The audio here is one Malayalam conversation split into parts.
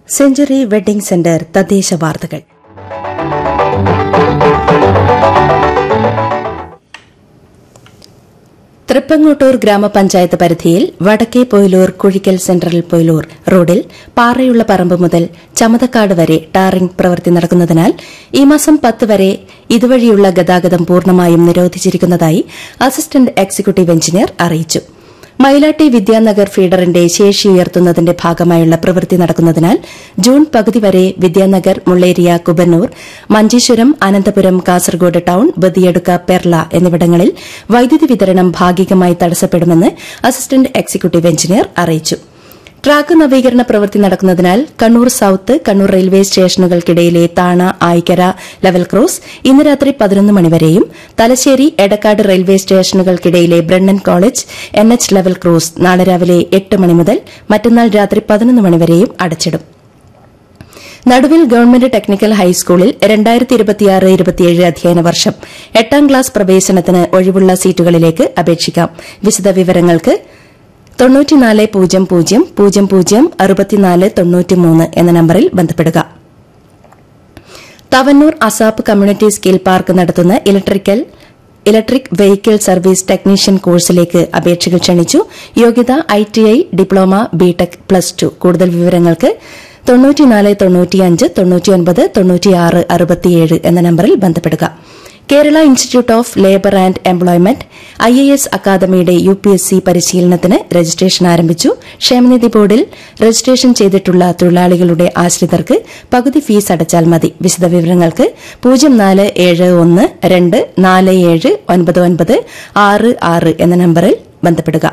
സെഞ്ചുറി വെഡ്ഡിംഗ് സെന്റർ തദ്ദേശ വാർത്തകൾ തൃപ്പങ്ങോട്ടൂർ ഗ്രാമപഞ്ചായത്ത് പരിധിയിൽ വടക്കേ പൊയിലൂർ കുഴിക്കൽ സെൻട്രൽ പൊയിലൂർ റോഡിൽ പാറയുള്ള പറമ്പ് മുതൽ ചമതക്കാട് വരെ ടാറിംഗ് പ്രവൃത്തി നടക്കുന്നതിനാൽ ഈ മാസം പത്ത് വരെ ഇതുവഴിയുള്ള ഗതാഗതം പൂർണ്ണമായും നിരോധിച്ചിരിക്കുന്നതായി അസിസ്റ്റന്റ് എക്സിക്യൂട്ടീവ് എഞ്ചിനീയർ അറിയിച്ചു മൈലാട്ടി വിദ്യാനഗർ ഫീഡറിന്റെ ശേഷി ഉയർത്തുന്നതിന്റെ ഭാഗമായുള്ള പ്രവൃത്തി നടക്കുന്നതിനാൽ ജൂൺ പകുതി വരെ വിദ്യാനഗർ മുള്ളേരിയ കുബന്നൂർ മഞ്ചേശ്വരം അനന്തപുരം കാസർഗോഡ് ടൌൺ ബദിയടുക്ക പെർള എന്നിവിടങ്ങളിൽ വൈദ്യുതി വിതരണം ഭാഗികമായി തടസ്സപ്പെടുമെന്ന് അസിസ്റ്റന്റ് എക്സിക്യൂട്ടീവ് എഞ്ചിനീയർ അറിയിച്ചു ട്രാക്ക് നവീകരണ പ്രവൃത്തി നടക്കുന്നതിനാൽ കണ്ണൂർ സൌത്ത് കണ്ണൂർ റെയിൽവേ സ്റ്റേഷനുകൾക്കിടയിലെ താണ ആയിക്കര ലെവൽ ക്രോസ് ഇന്ന് രാത്രി പതിനൊന്ന് മണിവരെയും തലശ്ശേരി എടക്കാട് റെയിൽവേ സ്റ്റേഷനുകൾക്കിടയിലെ Brennan college N H level cross നാളെ രാവിലെ എട്ട് മണി മുതൽ മറ്റന്നാൾ രാത്രി പതിനൊന്ന് മണിവരെയും അടച്ചിടും നടുവിൽ ഗവൺമെന്റ് ടെക്നിക്കൽ ഹൈസ്കൂളിൽ രണ്ടായിരത്തി ഇരുപത്തിയാറ് ഇരുപത്തിയേഴ് അധ്യയന വർഷം എട്ടാം ക്ലാസ് പ്രവേശനത്തിന് ഒഴിവുള്ള സീറ്റുകളിലേക്ക് അപേക്ഷിക്കാം വിശദവിവരങ്ങൾക്ക് തൊണ്ണൂറ്റിനാല് പൂജ്യം പൂജ്യം പൂജ്യം പൂജ്യം അറുപത്തിനാല് തൊണ്ണൂറ്റിമൂന്ന് എന്ന നമ്പറിൽ ബന്ധപ്പെടുക Thavanur ASAP community skill park നടത്തുന്ന electrical electric vehicle service technician കോഴ്സിലേക്ക് അപേക്ഷകൾ ക്ഷണിച്ചു യോഗ്യത ITI diploma B Tech plus two കൂടുതൽ വിവരങ്ങൾക്ക് തൊണ്ണൂറ്റിനാല് തൊണ്ണൂറ്റിയഞ്ച് തൊണ്ണൂറ്റിയൊൻപത് തൊണ്ണൂറ്റിയാറ് അറുപത്തിയേഴ് എന്ന നമ്പറിൽ ബന്ധപ്പെടുക Kerala institute of labour and employment I A S അക്കാദമിയുടെ യു പി എസ് സി പരിശീലനത്തിന് രജിസ്ട്രേഷൻ ആരംഭിച്ചു ക്ഷേമനിധി ബോർഡിൽ രജിസ്ട്രേഷൻ ചെയ്തിട്ടുള്ള തൊഴിലാളികളുടെ ആശ്രിതർക്ക് പകുതി ഫീസ് അടച്ചാൽ മതി വിശദവിവരങ്ങൾക്ക് പൂജ്യം നാല് ഏഴ് ഒന്ന് രണ്ട് നാല് ഏഴ് ഒൻപത് ഒൻപത് ആറ് ആറ് എന്ന നമ്പറിൽ ബന്ധപ്പെടുക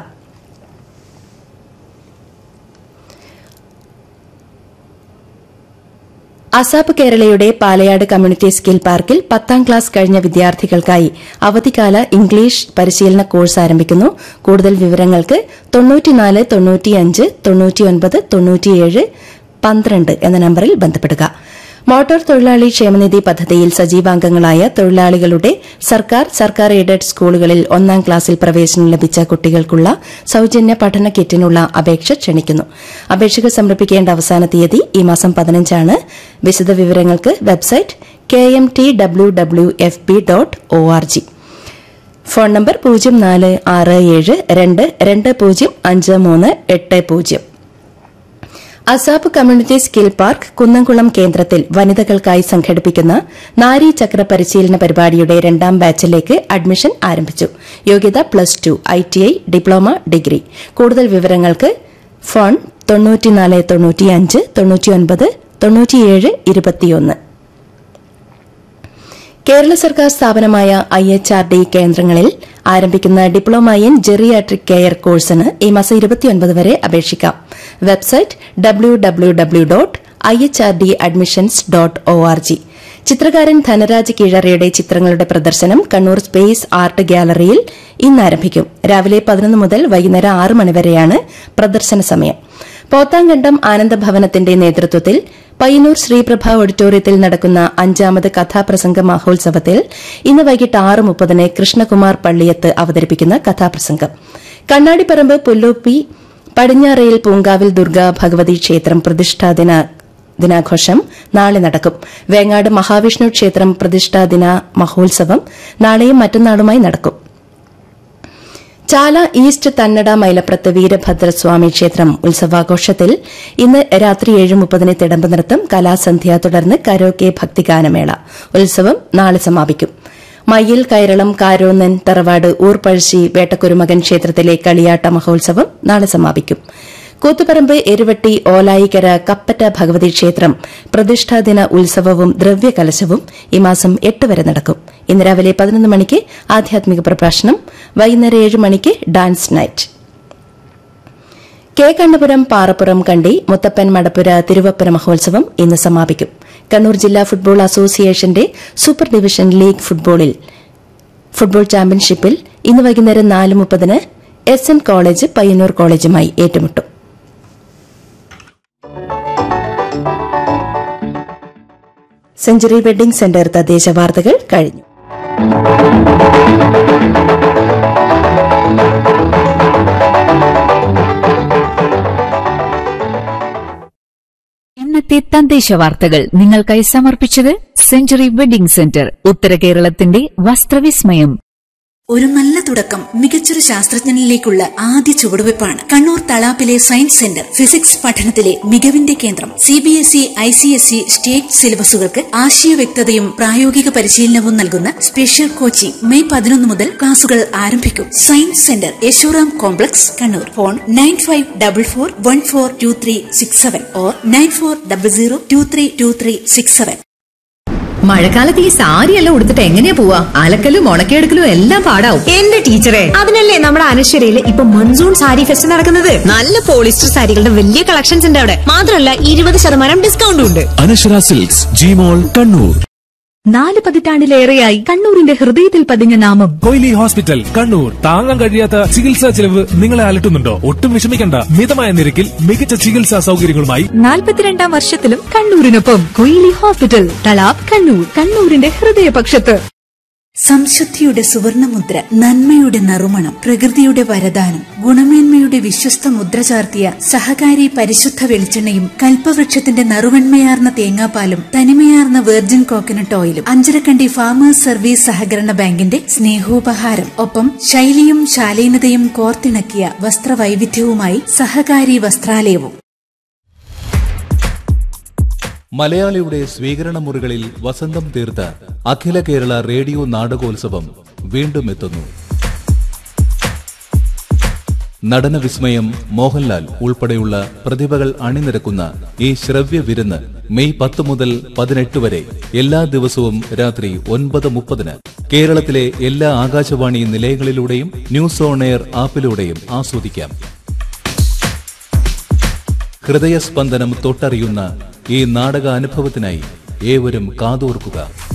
അസാപ്പ് കേരളയുടെ പാലയാട് കമ്മ്യൂണിറ്റി സ്കിൽ പാർക്കിൽ പത്താം ക്ലാസ് കഴിഞ്ഞ വിദ്യാർത്ഥികൾക്കായി അവധിക്കാല ഇംഗ്ലീഷ് പരിശീലന കോഴ്സ് ആരംഭിക്കുന്നു കൂടുതൽ വിവരങ്ങൾക്ക് തൊണ്ണൂറ്റിനാല് തൊണ്ണൂറ്റിയഞ്ച് തൊണ്ണൂറ്റിയൊൻപത് തൊണ്ണൂറ്റിയേഴ് പന്ത്രണ്ട് എന്ന നമ്പറിൽ ബന്ധപ്പെടുക മോട്ടോർ തൊഴിലാളി ക്ഷേമനിധി പദ്ധതിയിൽ സജീവാംഗങ്ങളായ തൊഴിലാളികളുടെ സർക്കാർ സർക്കാർ എയ്ഡഡ് സ്കൂളുകളിൽ ഒന്നാം ക്ലാസ്സിൽ പ്രവേശനം ലഭിച്ച കുട്ടികൾക്കുള്ള സൌജന്യ പഠന കിറ്റിനുള്ള അപേക്ഷ ക്ഷണിക്കുന്നു അപേക്ഷകൾ സമർപ്പിക്കേണ്ട അവസാന തീയതി ഈ മാസം പതിനഞ്ചാണ് വിശദവിവരങ്ങൾക്ക് website K M T W W F B dot O R G phone number പൂജ്യം നാല് ആറ് ഏഴ് രണ്ട് രണ്ട് പൂജ്യം അഞ്ച് മൂന്ന് എട്ട് പൂജ്യം ASAP community skill park Kunnamkulam കേന്ദ്രത്തിൽ വനിതകൾക്കായി സംഘടിപ്പിക്കുന്ന നാരി ചക്ര പരിശീലന പരിപാടിയുടെ രണ്ടാം ബാച്ചിലേക്ക് അഡ്മിഷൻ ആരംഭിച്ചു യോഗ്യത plus two ITI diploma degree കൂടുതൽ വിവരങ്ങൾക്ക് ഫോൺ തൊണ്ണൂറ്റിനാല് തൊണ്ണൂറ്റിയഞ്ച് തൊണ്ണൂറ്റിയൊൻപത് തൊണ്ണൂറ്റിയേഴ് ഇരുപത്തിയൊന്ന് കേരള സർക്കാർ സ്ഥാപനമായ ഐ എച്ച് ആർ ഡി കേന്ദ്രങ്ങളിൽ ആരംഭിക്കുന്ന ഡിപ്ലോമ ഇൻ ജെറിയാട്രിക് കെയർ കോഴ്സിന് ഈ മാസം ഇരുപത്തിയൊൻപത് വരെ അപേക്ഷിക്കാം website W W W dot I H R D admissions dot O R G ചിത്രകാരൻ ധനരാജ് കീഴറയുടെ ചിത്രങ്ങളുടെ പ്രദർശനം കണ്ണൂർ സ്പേസ് ആർട്ട് ഗ്യാലറിയിൽ ഇന്ന് ആരംഭിക്കും രാവിലെ പതിനൊന്ന് മുതൽ വൈകുന്നേരം ആറ് മണിവരെയാണ് പ്രദർശന സമയം പോത്താങ്കണ്ടം ആനന്ദഭവനത്തിന്റെ നേതൃത്വത്തിൽ പയ്യന്നൂർ ശ്രീപ്രഭ ഓഡിറ്റോറിയത്തിൽ നടക്കുന്ന അഞ്ചാമത് കഥാപ്രസംഗ മഹോത്സവത്തിൽ ഇന്ന് വൈകിട്ട് ആറ് മുപ്പതിന് കൃഷ്ണകുമാർ പള്ളിയത്ത് അവതരിപ്പിക്കുന്ന കഥാപ്രസംഗം കണ്ണാടിപ്പറമ്പ് പുല്ലൂപ്പി പടിഞ്ഞാറയിൽ പൂങ്കാവിൽ ദുർഗ ഭഗവതി ക്ഷേത്രം പ്രതിഷ്ഠാദിന ദിനാഘോഷം നാളെ നടക്കും വേങ്ങാട് മഹാവിഷ്ണു ക്ഷേത്രം പ്രതിഷ്ഠാദിന മഹോത്സവം നാളെയും മറ്റന്നാളുമായി നടക്കും ചാല ഈസ്റ്റ് തന്നട മൈലപ്രത്ത് വീരഭദ്രസ്വാമി ക്ഷേത്രം ഉത്സവാഘോഷത്തിൽ ഇന്ന് രാത്രി ഏഴ് മുപ്പതിന് തിടമ്പ് നൃത്തം കലാസന്ധ്യ തുടർന്ന് കരോക്കെ ഭക്തിഗാനമേള ഉത്സവം നാളെ സമാപിക്കും മയ്യിൽ കൈരളം കാരോന്നൻ തറവാട് ഊർപ്പഴശ്ശി വേട്ടക്കുരുമകൻ ക്ഷേത്രത്തിലെ കളിയാട്ട മഹോത്സവം നാളെ സമാപിക്കും കൂത്തുപറമ്പ് എരുവട്ടി ഓലായിക്കര കപ്പറ്റ ഭഗവതി ക്ഷേത്രം പ്രതിഷ്ഠാദിന ഉത്സവവും ദ്രവ്യകലശവും ഈ മാസം എട്ട് വരെ നടക്കും ഇന്ന് രാവിലെ പതിനൊന്ന് മണിക്ക് ആധ്യാത്മിക പ്രഭാഷണം വൈകുന്നേരം ഏഴ് മണിക്ക് dance night K Kannapuram Parappuram Kandi Muthappan Madappura തിരുവപ്പുര മഹോത്സവം ഇന്ന് സമാപിക്കും കണ്ണൂർ ജില്ലാ ഫുട്ബോൾ അസോസിയേഷന്റെ സൂപ്പർ ഡിവിഷൻ ലീഗ് ഫുട്ബോളിൽ ഫുട്ബോൾ ചാമ്പ്യൻഷിപ്പിൽ ഇന്ന് വൈകുന്നേരം നാല് മുപ്പതിന് എസ് എൻ കോളേജ് പയ്യന്നൂർ കോളേജുമായി ഏറ്റുമുട്ടും സെഞ്ചുറി വെഡ്ഡിംഗ് സെന്റർ തദ്ദേശ വാർത്തകൾ കഴിഞ്ഞു എന്ന ഇന്നത്തെ തദ്ദേശ വാർത്തകൾ നിങ്ങൾക്കായി സമർപ്പിച്ചത് സെഞ്ചുറി വെഡിംഗ് സെന്റർ ഉത്തര കേരളത്തിന്റെ വസ്ത്രവിസ്മയം ഒരു നല്ല തുടക്കം മികച്ചൊരു ശാസ്ത്രജ്ഞനിലേക്കുള്ള ആദ്യ ചുവടുവെപ്പാണ് കണ്ണൂർ തളാപ്പിലെ സയൻസ് സെന്റർ ഫിസിക്സ് പഠനത്തിലെ മികവിന്റെ കേന്ദ്രം C B S E I C S E state സിലബസുകൾക്ക് ആശയ വ്യക്തതയും പ്രായോഗിക പരിശീലനവും നൽകുന്ന സ്പെഷ്യൽ കോച്ചിംഗ് മെയ് പതിനൊന്ന് മുതൽ ക്ലാസുകൾ ആരംഭിക്കും science centre Yashoram complex Kannur phone nine five double four one four two three six seven or nine four double zero two three two three six seven മഴക്കാലത്ത് ഈ സാരിയെല്ലാം ഉടുത്തിട്ട് എങ്ങനെയാ പോവാ അലക്കലും ഉണക്കിയെടുക്കലും എല്ലാം പാടാവും എന്റെ ടീച്ചറെ അതിനല്ലേ നമ്മുടെ അനശ്വരയിൽ ഇപ്പൊ മൺസൂൺ സാരി ഫെസ്റ്റ് നടക്കുന്നത് നല്ല പോളിസ്റ്റർ സാരികളുടെ വലിയ കളക്ഷൻസ് ഉണ്ട് അവിടെ മാത്രമല്ല ഇരുപത് ശതമാനം ഡിസ്കൗണ്ടും ഉണ്ട് അനശ്വര സിൽക്സ് ജിമോൾ കണ്ണൂർ നാല് പതിറ്റാണ്ടിലേറെയായി കണ്ണൂരിന്റെ ഹൃദയത്തിൽ പതിഞ്ഞ നാമം കൊയിലി ഹോസ്പിറ്റൽ കണ്ണൂർ താങ്ങാൻ കഴിയാത്ത ചികിത്സാ ചെലവ് നിങ്ങളെ അലട്ടുന്നുണ്ടോ ഒട്ടും വിഷമിക്കണ്ട മിതമായ നിരക്കിൽ മികച്ച ചികിത്സാ സൗകര്യങ്ങളുമായി നാൽപ്പത്തിരണ്ടാം വർഷത്തിലും കണ്ണൂരിനൊപ്പം കൊയിലി ഹോസ്പിറ്റൽ തളാബ് കണ്ണൂർ കണ്ണൂരിന്റെ ഹൃദയപക്ഷത്ത് സംശുദ്ധിയുടെ സുവർണമുദ്ര നന്മയുടെ നറുമണം പ്രകൃതിയുടെ വരദാനം ഗുണമേന്മയുടെ വിശ്വസ്ത മുദ്ര ചാർത്തിയ സഹകാരി പരിശുദ്ധ വെളിച്ചെണ്ണയും കൽപ്പവൃക്ഷത്തിന്റെ നറുവെണ്മയാർന്ന തേങ്ങാപ്പാലും തനിമയാർന്ന വെർജിൻ കോക്കനട്ട് ഓയിലും അഞ്ചരക്കണ്ടി ഫാമേഴ്സ് സർവീസ് സഹകരണ ബാങ്കിന്റെ സ്നേഹോപഹാരം ഒപ്പം ശൈലിയും ശാലീനതയും കോർത്തിണക്കിയ വസ്ത്രവൈവിധ്യവുമായി സഹകാരി വസ്ത്രാലയവും മലയാളിയുടെ സ്വീകരണ മുറികളിൽ വസന്തം തീർത്ത അഖില കേരള റേഡിയോ നാടകോത്സവം വീണ്ടും എത്തുന്നു നടന വിസ്മയം മോഹൻലാൽ ഉൾപ്പെടെയുള്ള പ്രതിഭകൾ അണിനിരക്കുന്ന ഈ ശ്രവ്യ വിരുന്ന് മെയ് പത്ത് മുതൽ പതിനെട്ട് വരെ എല്ലാ ദിവസവും രാത്രി ഒൻപത് മുപ്പതിന് കേരളത്തിലെ എല്ലാ ആകാശവാണി നിലയങ്ങളിലൂടെയും ന്യൂസ് ഓൺ എയർ ആപ്പിലൂടെയും ആസ്വദിക്കാം ഹൃദയസ്പന്ദനം തൊട്ടറിയുന്ന ഈ നാടക അനുഭവത്തിനായി ഏവരും കാതോർക്കുക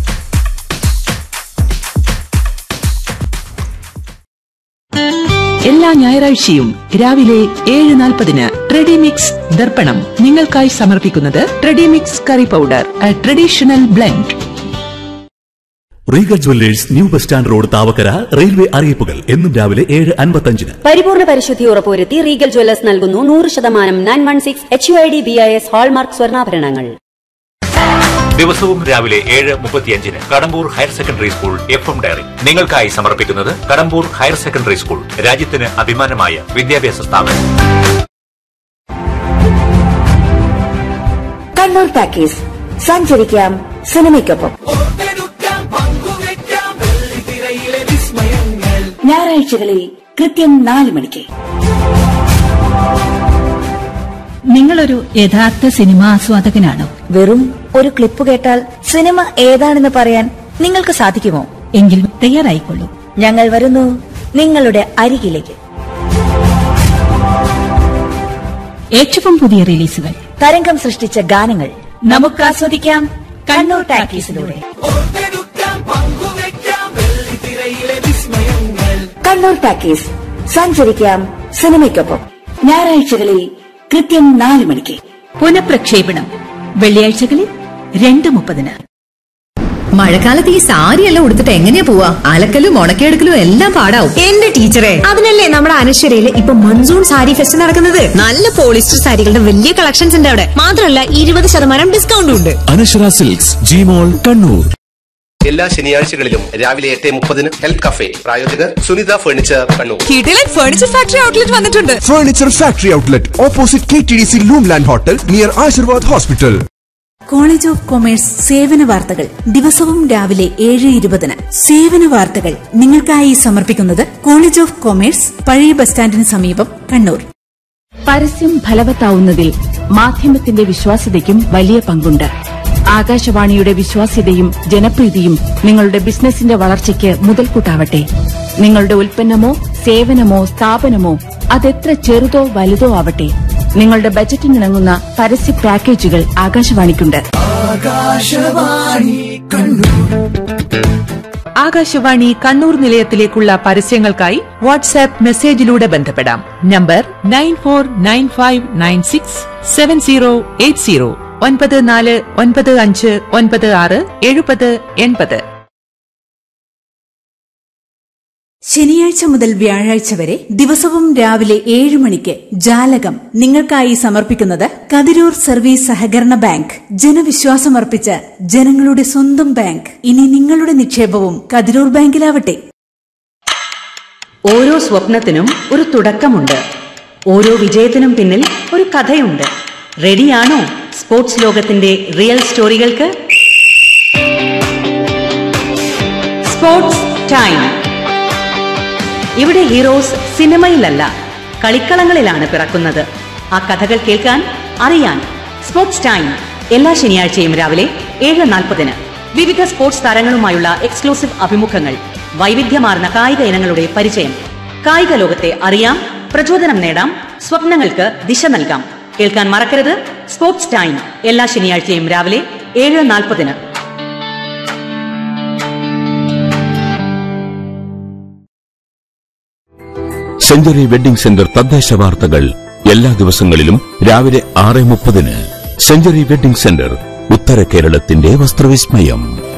എല്ലാ ഞായറാഴ്ചയും രാവിലെ ഏഴ് നാൽപ്പതിന് ട്രെഡിമിക്സ് ദർപ്പണം നിങ്ങൾക്കായി സമർപ്പിക്കുന്നത് Tredimix curry powder a traditional blend regal jewellers new bus stand road Thavakkara railway അറിയിപ്പുകൾ എന്നും രാവിലെ ഏഴ് അൻപത്തഞ്ചിന് പരിപൂർണ പരിശുദ്ധി ഉറപ്പുവരുത്തി റീഗൽ ജ്വല്ലേഴ്സ് നൽകുന്നു നൂറ് ശതമാനം nine one six H U I D B I S hallmark സ്വർണ്ണാഭരണങ്ങൾ ദിവസവും രാവിലെ ഏഴ് മുപ്പത്തിയഞ്ചിന് Kadambur higher secondary school F M diary നിങ്ങൾക്കായി സമർപ്പിക്കുന്നത് കടമ്പൂർ ഹയർ സെക്കൻഡറി സ്കൂൾ രാജ്യത്തിന് അഭിമാനമായ വിദ്യാഭ്യാസ സ്ഥാപനം കണ്ണൂർ പാക്കേജ് സഞ്ചരിക്കാം സിനിമയ്ക്കൊപ്പം ഞായറാഴ്ചകളിൽ കൃത്യം നാല് മണിക്ക് നിങ്ങളൊരു യഥാർത്ഥ സിനിമാ ആസ്വാദകനാണോ വെറും ഒരു ക്ലിപ്പ് കേട്ടാൽ സിനിമ ഏതാണെന്ന് പറയാൻ നിങ്ങൾക്ക് സാധിക്കുമോ എങ്കിൽ തയ്യാറായിക്കൊള്ളൂ ഞങ്ങൾ വരുന്നു നിങ്ങളുടെ അരികിലേക്ക് ഏറ്റവും പുതിയ റിലീസുകൾ തരംഗം സൃഷ്ടിച്ച ഗാനങ്ങൾ നമുക്ക് ആസ്വദിക്കാം കണ്ണൂർ ടാക്കീസിലൂടെ കണ്ണൂർ പാക്കേജ് സഞ്ചരിക്കാം സിനിമയ്ക്കൊപ്പം ഞായറാഴ്ചകളിൽ കൃത്യം നാല് മണിക്ക് പുനഃപ്രക്ഷേപണം വെള്ളിയാഴ്ചകളിൽ രണ്ട് മുപ്പതിന് മഴക്കാലത്ത് ഈ സാരിയെല്ലാം ഉടുത്തിട്ട് എങ്ങനെയാ പോവാ അലക്കലും ഉണക്കിയെടുക്കലും എല്ലാം പാടാവും എന്റെ ടീച്ചറെ അതിനല്ലേ നമ്മുടെ അനശ്വരയിൽ ഇപ്പൊ മൺസൂൺ സാരി ഫെസ്റ്റ് നടക്കുന്നത് നല്ല പോളിസ്റ്റർ സാരികളുടെ വലിയ കളക്ഷൻസ് ഉണ്ട് അവിടെ മാത്രമല്ല ഇരുപത് ശതമാനം ഡിസ്കൗണ്ടും ഉണ്ട് അനശ്വര സിൽക്സ് ജിമോൾ കണ്ണൂർ എല്ലാ ശനിയാഴ്ചകളിലും രാവിലെ എട്ട് മുപ്പതിന് ഹെൽത്ത് കഫേ പ്രായോജകർ സുനിത ഫർണിച്ചർ കണ്ണൂർ കിടിലൻ ഫർണിച്ചർ ഫാക്ടറി ഔട്ട്ലെറ്റ് വന്നിട്ടുണ്ട് furniture factory outlet opposite K T D C Loomland hotel near Ashirvad hospital college of commerce സേവന വാർത്തകൾ ദിവസവും രാവിലെ ഏഴ് ഇരുപതിന് സേവന വാർത്തകൾ നിങ്ങൾക്കായി സമർപ്പിക്കുന്നത് കോളേജ് ഓഫ് കൊമേഴ്സ് പഴയ ബസ് സ്റ്റാൻഡിന് സമീപം കണ്ണൂർ പരസ്യം ഫലവത്താവുന്നതിൽ മാധ്യമത്തിന്റെ വിശ്വാസ്യതയ്ക്കും വലിയ പങ്കുണ്ട് ആകാശവാണിയുടെ വിശ്വാസ്യതയും ജനപ്രീതിയും നിങ്ങളുടെ ബിസിനസിന്റെ വളർച്ചയ്ക്ക് മുതൽക്കൂട്ടാവട്ടെ നിങ്ങളുടെ ഉൽപ്പന്നമോ സേവനമോ സ്ഥാപനമോ അതെത്ര ചെറുതോ വലുതോ ആവട്ടെ നിങ്ങളുടെ ബജറ്റിനിണങ്ങുന്ന പരസ്യ പാക്കേജുകൾ ആകാശവാണിക്കുണ്ട് ആകാശവാണി കണ്ണൂർ നിലയത്തിലേക്കുള്ള പരസ്യങ്ങൾക്കായി വാട്സാപ്പ് മെസ്സേജിലൂടെ ബന്ധപ്പെടാം number nine four nine five nine six seven zero eight zero ഒൻപത് നാല് ഒൻപത് അഞ്ച് ഒൻപത് ആറ് എഴുപത് എൺപത് ശനിയാഴ്ച മുതൽ വ്യാഴാഴ്ച വരെ ദിവസവും രാവിലെ ഏഴ് മണിക്ക് ജാലകം നിങ്ങൾക്കായി സമർപ്പിക്കുന്നത് കതിരൂർ സർവീസ് സഹകരണ ബാങ്ക് ജനവിശ്വാസമർപ്പിച്ച ജനങ്ങളുടെ സ്വന്തം ബാങ്ക് ഇനി നിങ്ങളുടെ നിക്ഷേപവും കതിരൂർ ബാങ്കിലാവട്ടെ ഓരോ സ്വപ്നത്തിനും ഒരു തുടക്കമുണ്ട് ഓരോ വിജയത്തിനും പിന്നിൽ ഒരു കഥയുണ്ട് റെഡിയാണോ സ്പോർട്സ് ലോകത്തിന്റെ റിയൽ സ്റ്റോറികൾക്ക് സ്പോർട്സ് ടൈം ഇവിടെ ഹീറോസ് സിനിമയിലല്ല കളിക്കളങ്ങളിലാണ് പിറക്കുന്നത് ആ കഥകൾ കേൾക്കാൻ അറിയാൻ സ്പോർട്സ് ടൈം എല്ലാ ശനിയാഴ്ചയും രാവിലെ ഏഴ് നാൽപ്പതിന് വിവിധ സ്പോർട്സ് താരങ്ങളുമായുള്ള എക്സ്ക്ലൂസീവ് അഭിമുഖങ്ങൾ വൈവിധ്യമാർന്ന കായിക ഇനങ്ങളുടെ പരിചയം കായിക ലോകത്തെ അറിയാം പ്രചോദനം നേടാം സ്വപ്നങ്ങൾക്ക് ദിശ നൽകാം കേൾക്കാൻ മറക്കരുത് സ്പോർട്സ് ടൈം എല്ലാ ശനിയാഴ്ചയും രാവിലെ ഏഴ് നാൽപ്പതിന് സെഞ്ചുറി വെഡിംഗ് സെന്റർ തദ്ദേശ വാർത്തകൾ എല്ലാ ദിവസങ്ങളിലും രാവിലെ ആറ് മുപ്പതിന് സെഞ്ചുറി വെഡിംഗ് സെന്റർ ഉത്തര കേരളത്തിന്റെ വസ്ത്രവിസ്മയം